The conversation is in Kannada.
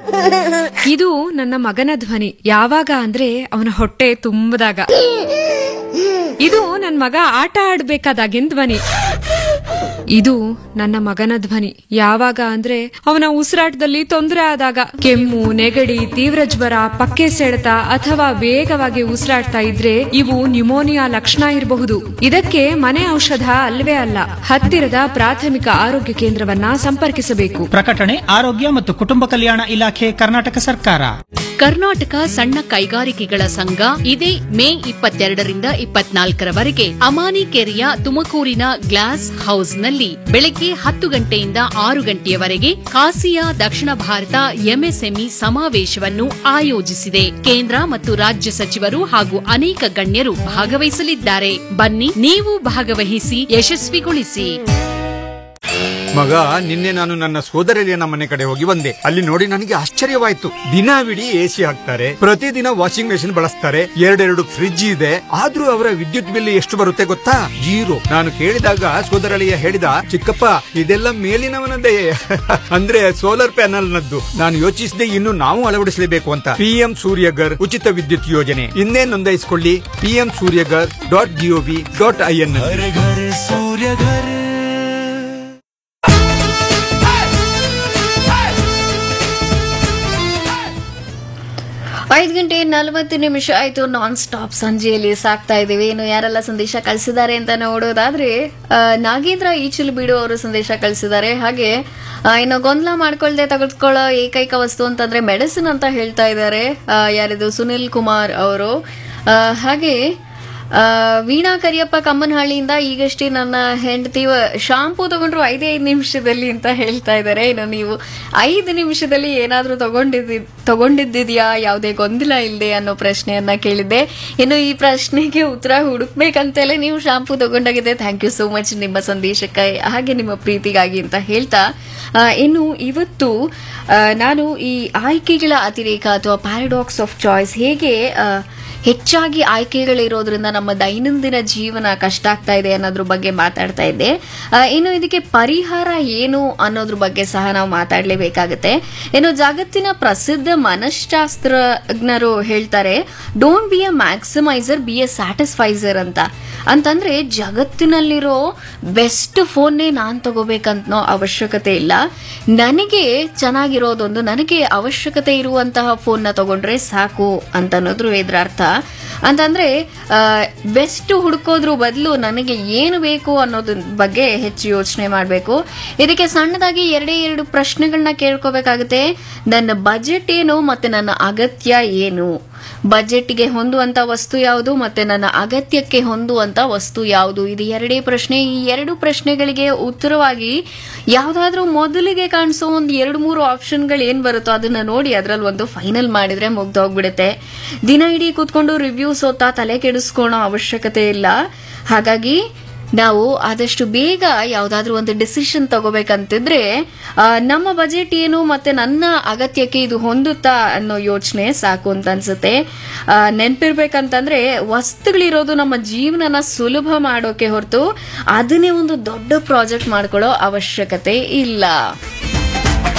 ಇದು ನನ್ನ ಮಗನ ಧ್ವನಿ ಯಾವಾಗ ಅಂದ್ರೆ ಅವನ ಹೊಟ್ಟೆ ತುಂಬದಾಗ ಇದು ನನ್ನ ಮಗ ಆಟ ಆಡ್ಬೇಕಾದಾಗಿನ ಧ್ವನಿ ಇದು ನನ್ನ ಮಗನ ಧ್ವನಿ ಯಾವಾಗ ಅಂದ್ರೆ ಅವನ ಉಸಿರಾಟದಲ್ಲಿ ತೊಂದರೆ ಆದಾಗ ಕೆಮ್ಮು ನೆಗಡಿ ತೀವ್ರ ಜ್ವರ ಪಕ್ಕೆ ಸೆಳೆತ ಅಥವಾ ವೇಗವಾಗಿ ಉಸಿರಾಡ್ತಾ ಇದ್ರೆ ಇವು ನ್ಯುಮೋನಿಯಾ ಲಕ್ಷಣ ಇರಬಹುದು ಇದಕ್ಕೆ ಮನೆ ಔಷಧ ಅಲ್ವೇ ಅಲ್ಲ ಹತ್ತಿರದ ಪ್ರಾಥಮಿಕ ಆರೋಗ್ಯ ಕೇಂದ್ರವನ್ನ ಸಂಪರ್ಕಿಸಬೇಕು ಪ್ರಕಟಣೆ ಆರೋಗ್ಯ ಮತ್ತು ಕುಟುಂಬ ಕಲ್ಯಾಣ ಇಲಾಖೆ ಕರ್ನಾಟಕ ಸರ್ಕಾರ ಕರ್ನಾಟಕ ಸಣ್ಣ ಕೈಗಾರಿಕೆಗಳ ಸಂಘ ಇದೇ ಮೇ ಇಪ್ಪತ್ತೆರಡರಿಂದ ಇಪ್ಪತ್ನಾಲ್ಕರವರೆಗೆ ಅಮಾನಿಕೆರೆಯ ತುಮಕೂರಿನ ಗ್ಲಾಸ್ ಹೌಸ್ನಲ್ಲಿ ಬೆಳಗ್ಗೆ ಹತ್ತು ಗಂಟೆಯಿಂದ ಆರು ಗಂಟೆಯವರೆಗೆ ಕಾಸಿಯಾ ದಕ್ಷಿಣ ಭಾರತ ಎಂಎಸ್ಎಂಇ ಸಮಾವೇಶವನ್ನು ಆಯೋಜಿಸಿದೆ ಕೇಂದ್ರ ಮತ್ತು ರಾಜ್ಯ ಸಚಿವರು ಹಾಗೂ ಅನೇಕ ಗಣ್ಯರು ಭಾಗವಹಿಸಲಿದ್ದಾರೆ ಬನ್ನಿ ನೀವು ಭಾಗವಹಿಸಿ ಯಶಸ್ವಿಗೊಳಿಸಿ ಮಗ ನಿನ್ನೆ ನಾನು ನನ್ನ ಸೋದರಲಿಯನ ಮನೆ ಕಡೆ ಹೋಗಿ ಬಂದೆ ಅಲ್ಲಿ ನೋಡಿ ನನಗೆ ಆಶ್ಚರ್ಯವಾಯ್ತು ದಿನವಿಡೀ ಎಸಿ ಹಾಕ್ತಾರೆ ಪ್ರತಿದಿನ ವಾಷಿಂಗ್ ಮೆಷಿನ್ ಬಳಸ್ತಾರೆ ಎರಡೆರಡು ಫ್ರಿಡ್ಜ್ ಇದೆ ಆದ್ರೂ ಅವರ ವಿದ್ಯುತ್ ಬಿಲ್ ಎಷ್ಟು ಬರುತ್ತೆ ಗೊತ್ತಾ ಜೀರೋ ನಾನು ಕೇಳಿದಾಗ ಸೋದರಳಿಯ ಹೇಳಿದ ಚಿಕ್ಕಪ್ಪ ಇದೆಲ್ಲ ಮೇಲಿನವನದೇ ಅಂದ್ರೆ ಸೋಲಾರ್ ಪ್ಯಾನಲ್ ನದ್ದು ನಾನು ಯೋಚಿಸಿದೆ ಇನ್ನು ನಾವು ಅಳವಡಿಸಲೇಬೇಕು ಅಂತ ಪಿಎಂ ಸೂರ್ಯಗರ್ ಉಚಿತ ವಿದ್ಯುತ್ ಯೋಜನೆ ಇನ್ನೇ ನೋಂದಾಯಿಸಿಕೊಳ್ಳಿ PM Suryaghar dot G O V dot I N ಐದು ಗಂಟೆ ನಲವತ್ತು ನಿಮಿಷ ಆಯ್ತು ನಾನ್ ಸ್ಟಾಪ್ ಸಂಜೆಯಲ್ಲಿ ಸಾಕ್ತಾ ಇದೀವಿ ಇನ್ನು ಯಾರೆಲ್ಲ ಸಂದೇಶ ಕಳಿಸಿದ್ದಾರೆ ಅಂತ ನೋಡೋದಾದ್ರೆ ಆ, ನಾಗೇಂದ್ರ ಈಚಲು ಬಿಡು ಅವರು ಸಂದೇಶ ಕಳಿಸಿದ್ದಾರೆ ಹಾಗೆ ಆ, ಇನ್ನು ಗೊಂದಲ ಮಾಡ್ಕೊಳ್ದೆ ತೆಗೆದುಕೊಳ್ಳೋ ಏಕೈಕ ವಸ್ತು ಅಂತಂದ್ರೆ ಮೆಡಿಸಿನ್ ಅಂತ ಹೇಳ್ತಾ ಇದ್ದಾರೆ ಆ, ಯಾರಿದು ಸುನಿಲ್ ಕುಮಾರ್ ಅವರು ಆ, ಹಾಗೆ ಆ, ವೀಣಾ ಕರಿಯಪ್ಪ ಕಮ್ಮನಹಳ್ಳಿಯಿಂದ ಈಗಷ್ಟೇ ನನ್ನ ಹೆಂಡತಿ ಶಾಂಪೂ ತಗೊಂಡ್ರು ಐದೇ ಐದು ನಿಮಿಷದಲ್ಲಿ ಅಂತ ಹೇಳ್ತಾ ಇದ್ದಾರೆ ಇನ್ನು ನೀವು ಐದು ನಿಮಿಷದಲ್ಲಿ ಏನಾದರೂ ತಗೊಂಡಿದ್ದಿ ತಗೊಂಡಿದ್ದಿದ್ಯಾ ಯಾವುದೇ ಗೊಂದಲ ಇಲ್ಲದೆ ಅನ್ನೋ ಪ್ರಶ್ನೆಯನ್ನ ಕೇಳಿದ್ದೆ ಇನ್ನು ಈ ಪ್ರಶ್ನೆಗೆ ಉತ್ತರ ಹುಡುಕ್ಬೇಕಂತಲೇ ನೀವು ಶಾಂಪೂ ತಗೊಂಡಾಗಿದೆ ಥ್ಯಾಂಕ್ ಯು ಸೋ ಮಚ್ ನಿಮ್ಮ ಸಂದೇಶಕ್ಕೆ ಹಾಗೆ ನಿಮ್ಮ ಪ್ರೀತಿಗಾಗಿ ಅಂತ ಹೇಳ್ತಾ ಆ, ಇನ್ನು ಇವತ್ತು ಆ, ನಾನು ಈ ಆಯ್ಕೆಗಳ ಅತಿರೇಕ ಅಥವಾ ಪ್ಯಾರಡಾಕ್ಸ್ ಆಫ್ ಚಾಯ್ಸ್ ಹೇಗೆ ಆ, ಹೆಚ್ಚಾಗಿ ಆಯ್ಕೆಗಳಿರೋದ್ರಿಂದ ನಮ್ಮ ದೈನಂದಿನ ಜೀವನ ಕಷ್ಟ ಆಗ್ತಾ ಇದೆ ಅನ್ನೋದ್ರ ಬಗ್ಗೆ ಮಾತಾಡ್ತಾ ಇದ್ದೆ ಆ, ಇನ್ನು ಇದಕ್ಕೆ ಪರಿಹಾರ ಏನು ಅನ್ನೋದ್ರ ಬಗ್ಗೆ ಸಹ ನಾವು ಮಾತಾಡಲೇಬೇಕಾಗುತ್ತೆ ಇನ್ನು ಜಗತ್ತಿನ ಪ್ರಸಿದ್ಧ ಮನಃಶಾಸ್ತ್ರಜ್ಞರು ಹೇಳ್ತಾರೆ don't be a maximiser be a satisficer ಅಂತ ಅಂತಂದ್ರೆ ಜಗತ್ತಿನಲ್ಲಿರೋ ಬೆಸ್ಟ್ ಫೋನ್ನೇ ನಾನು ತಗೋಬೇಕಂತನೋ ಅವಶ್ಯಕತೆ ಇಲ್ಲ ನನಗೆ ಚೆನ್ನಾಗಿರೋದೊಂದು ನನಗೆ ಅವಶ್ಯಕತೆ ಇರುವಂತಹ ಫೋನ್ನ ತಗೊಂಡ್ರೆ ಸಾಕು ಅಂತ ಅನ್ನೋದ್ರ ಇದ್ರ ಅರ್ಥ ಅಂತಂದ್ರೆ ಬೆಸ್ಟ್ ಹುಡುಕೋದ್ರ ಬದಲು ನನಗೆ ಏನು ಬೇಕು ಅನ್ನೋದ್ರ ಬಗ್ಗೆ ಹೆಚ್ಚು ಯೋಚನೆ ಮಾಡಬೇಕು ಇದಕ್ಕೆ ಸಣ್ಣದಾಗಿ ಎರಡೇ ಎರಡು ಪ್ರಶ್ನೆಗಳನ್ನ ಕೇಳ್ಕೋಬೇಕಾಗುತ್ತೆ ನನ್ನ ಬಜೆಟ್ ಏನು ಮತ್ತೆ ನನ್ನ ಅಗತ್ಯ ಏನು ಬಜೆಟ್ಗೆ ಹೊಂದುವಂತ ವಸ್ತು ಯಾವುದು ಮತ್ತೆ ನನ್ನ ಅಗತ್ಯಕ್ಕೆ ಹೊಂದುವಂತ ವಸ್ತು ಯಾವುದು ಇದು ಎರಡೇ ಪ್ರಶ್ನೆ ಈ ಎರಡು ಪ್ರಶ್ನೆಗಳಿಗೆ ಉತ್ತರವಾಗಿ ಯಾವ್ದಾದ್ರೂ ಮೊದಲಿಗೆ ಕಾಣಿಸೋ ಒಂದು ಎರಡು ಮೂರು ಆಪ್ಷನ್ಗಳು ಏನ್ ಬರುತ್ತೋ ಅದನ್ನ ನೋಡಿ ಅದ್ರಲ್ಲಿ ಒಂದು ಫೈನಲ್ ಮಾಡಿದ್ರೆ ಮುಗ್ದೋಗ್ಬಿಡುತ್ತೆ ದಿನ ಇಡೀ ಕೂತ್ಕೊಂಡು ರಿವ್ಯೂಸ್ ಓದ್ತಾ ತಲೆ ಕೆಡಿಸ್ಕೊಳ್ಳೋ ಅವಶ್ಯಕತೆ ಇಲ್ಲ ಹಾಗಾಗಿ ನಾವು ಆದಷ್ಟು ಬೇಗ ಯಾವ್ದಾದ್ರೂ ಒಂದು ಡಿಸಿಷನ್ ತಗೋಬೇಕಂತಿದ್ರೆ ಆ, ನಮ್ಮ ಬಜೆಟ್ ಏನು ಮತ್ತೆ ನನ್ನ ಅಗತ್ಯಕ್ಕೆ ಇದು ಹೊಂದುತ್ತಾ ಅನ್ನೋ ಯೋಚನೆ ಸಾಕು ಅಂತ ಅನ್ಸುತ್ತೆ ಆ, ನೆನ್ಪಿರ್ಬೇಕಂತಂದ್ರೆ ವಸ್ತುಗಳಿರೋದು ನಮ್ಮ ಜೀವನನ ಸುಲಭ ಮಾಡೋಕೆ ಹೊರತು ಅದನ್ನೇ ಒಂದು ದೊಡ್ಡ ಪ್ರಾಜೆಕ್ಟ್ ಮಾಡ್ಕೊಳ್ಳೋ ಅವಶ್ಯಕತೆ ಇಲ್ಲ